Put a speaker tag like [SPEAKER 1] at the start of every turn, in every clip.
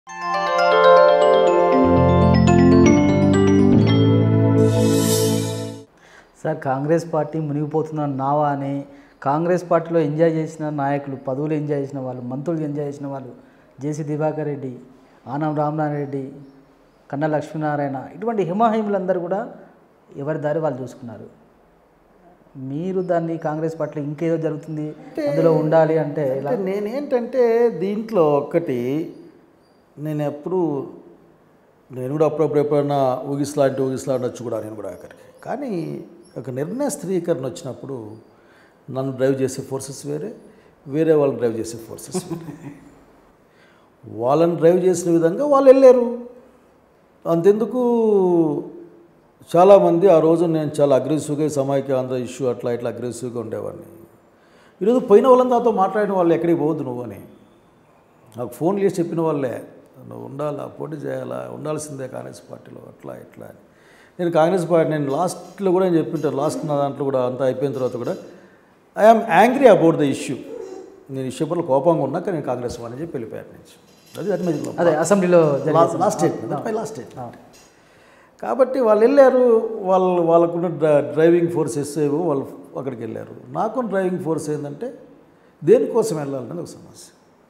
[SPEAKER 1] Sir Congress party మునిగిపోతున్న నావా అని కాంగ్రెస్ పార్టీలో ఎంజాయ్ చేసిన నాయకులు పదవులు ఎంజాయ్ చేసిన వాళ్ళు మంత్రులు ఎంజాయ్ చేసిన వాళ్ళు జేసీ దివాకర్ రెడ్డి ఆనం రామనారాయణ రెడ్డి కన్నా లక్ష్మీనారాయణ ఇటువంటి హిమాహిములందరూ కూడా ఎవరి దారి వాళ్ళు చూసుకున్నారు మీరు దాన్ని కాంగ్రెస్ పార్టీలో ఇంకేదో జరుగుతుంది అందులో ఉండాలి అంటే ఇలా
[SPEAKER 2] అంటే నేనేంటంటే దీంట్లో ఒక్కటి నేను ఎప్పుడు నేను కూడా అప్పుడప్పుడు ఎప్పుడైనా ఊగిసలాంటి ఊగిసలాంటి వచ్చి కూడా నేను కూడా అక్కడికి కానీ ఒక నిర్ణయ స్థిరీకరణ వచ్చినప్పుడు నన్ను డ్రైవ్ చేసే ఫోర్సెస్ వేరే వేరే వాళ్ళని డ్రైవ్ చేసే ఫోర్సెస్ వేరే వాళ్ళని డ్రైవ్ చేసిన విధంగా వాళ్ళు వెళ్ళారు అంతెందుకు చాలామంది ఆ రోజు నేను చాలా అగ్రెసివ్గా ఈ సమైక్య ఆంధ్ర ఇష్యూ అట్లా ఇట్లా అగ్రెసివ్గా ఉండేవాడిని ఈరోజు పోయిన వాళ్ళని నాతో మాట్లాడిన వాళ్ళు ఎక్కడికి పోవద్దు నువ్వు అని నాకు ఫోన్ చేసి చెప్పిన వాళ్ళే నువ్వు ఉండాలా పోటీ చేయాలా ఉండాల్సిందే కాంగ్రెస్ పార్టీలో అట్లా ఇట్లా అని నేను కాంగ్రెస్ పార్టీ నేను లాస్ట్లో కూడా నేను చెప్పింటాను లాస్ట్ నా దాంట్లో కూడా అంతా అయిపోయిన తర్వాత కూడా I'm angry about the issue నేను ఇష్యూ పట్ల కోపంగా ఉన్నాక నేను కాంగ్రెస్ వాడిని చెప్పి వెళ్ళిపోయాను నుంచి అది అది మధ్యలో
[SPEAKER 1] అదే అసెంబ్లీలో జరిగే
[SPEAKER 2] last statement my last statement కాబట్టి వాళ్ళు వెళ్ళారు వాళ్ళు వాళ్ళకున్న డ్ర- డ్రైవింగ్ ఫోర్సెస్ ఏవో వాళ్ళు అక్కడికి వెళ్ళారు నాకు డ్రైవింగ్ ఫోర్స్ ఏంటంటే దేనికోసం వెళ్ళాలనేది ఒక సమస్య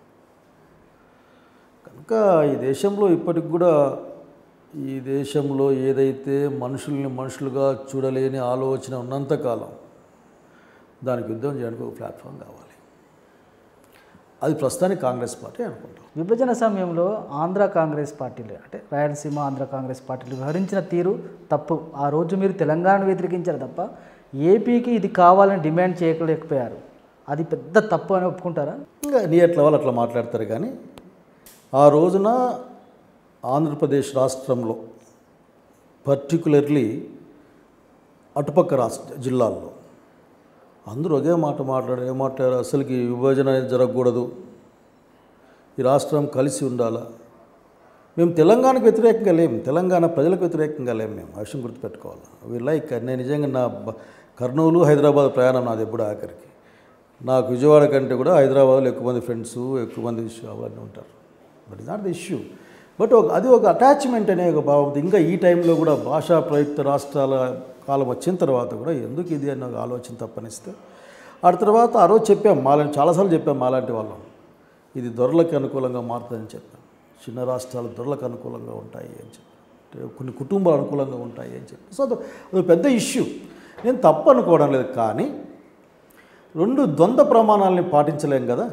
[SPEAKER 2] కనుక ఈ దేశంలో ఇప్పటికి కూడా ఈ దేశంలో ఏదైతే మనుషుల్ని మనుషులుగా చూడలేని ఆలోచన ఉన్నంతకాలం దానికి యుద్ధం చేయడానికి ఒక ప్లాట్ఫామ్ కావాలి అది ప్రస్తుతానికి కాంగ్రెస్ పార్టీ అనుకుంటాం
[SPEAKER 1] విభజన సమయంలో ఆంధ్ర కాంగ్రెస్ పార్టీలు అంటే రాయలసీమ ఆంధ్ర కాంగ్రెస్ పార్టీలు వ్యవహరించిన తీరు తప్పు ఆ రోజు మీరు తెలంగాణను వ్యతిరేకించారు తప్ప ఏపీకి ఇది కావాలని డిమాండ్ చేయలేకపోయారు అది పెద్ద తప్పు అని ఒప్పుకుంటారా
[SPEAKER 2] ఇంకా నీ అట్లా వాళ్ళు అట్లా మాట్లాడతారు కానీ ఆ రోజున ఆంధ్రప్రదేశ్ రాష్ట్రంలో పర్టికులర్లీ అటుపక్క రాష్ట్ర జిల్లాల్లో అందరూ ఒకే మాట మాట్లాడారు ఏం మాట్లాడారు అసలుకి విభజన అనేది జరగకూడదు ఈ రాష్ట్రం కలిసి ఉండాలా మేము తెలంగాణకు వ్యతిరేకంగా లేము తెలంగాణ ప్రజలకు వ్యతిరేకంగా లేము మేము ఆ విషయం గుర్తుపెట్టుకోవాలి వి లైక్ నేను నిజంగా నా బ- కర్నూలు హైదరాబాద్ ప్రయాణం నాది ఎప్పుడు ఆఖరికి నాకు విజయవాడ కంటే కూడా హైదరాబాద్లో ఎక్కువ మంది ఫ్రెండ్స్ ఎక్కువ మంది ఇష్యూ అవన్నీ ఉంటారు but is not the issue but ఒక అది ఒక అటాచ్మెంట్ అనే ఒక భావం ఇంకా ఈ టైంలో కూడా భాషా ప్రయుక్త రాష్ట్రాల కాలం వచ్చిన తర్వాత కూడా ఎందుకు ఇది అన్న ఒక ఆలోచన తప్పనిస్తే ఆ తర్వాత ఆ రోజు చెప్పాం మాలాంటి చాలాసార్లు చెప్పాం మాలాంటి వాళ్ళం ఇది దొరలకు అనుకూలంగా మారుతుందని చెప్పాం చిన్న రాష్ట్రాలు దొరలకు అనుకూలంగా ఉంటాయి అని చెప్పి అంటే కొన్ని కుటుంబాలు అనుకూలంగా ఉంటాయి అని చెప్పి సో అది అది పెద్ద ఇష్యూ నేను తప్పు అనుకోవడం లేదు కానీ రెండు ద్వంద్వ ప్రమాణాలని పాటించలేం కదా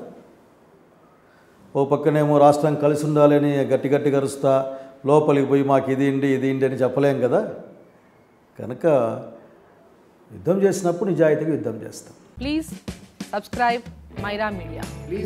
[SPEAKER 2] ఓ పక్కనేమో రాష్ట్రం కలిసి ఉండాలని గట్టి గట్టి కరుస్తా లోపలికి పోయి మాకు ఇది ఇండి ఇది ఇండి అని చెప్పలేం కదా కనుక యుద్ధం చేసినప్పుడు నిజాయితీగా యుద్ధం చేస్తాం
[SPEAKER 3] Please subscribe Myra Media.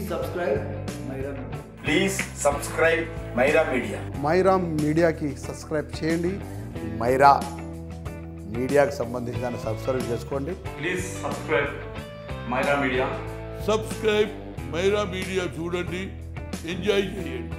[SPEAKER 4] Please subscribe Myra Media
[SPEAKER 5] Myra మీడియాకి సబ్స్క్రైబ్ చేయండి
[SPEAKER 6] మైరా మీడియాకు సంబంధించి దాన్ని సబ్స్క్రైబ్ చేసుకోండి
[SPEAKER 4] please subscribe Myra Media
[SPEAKER 7] subscribe Myra Media చూడండి ఎంజాయ్ చేయండి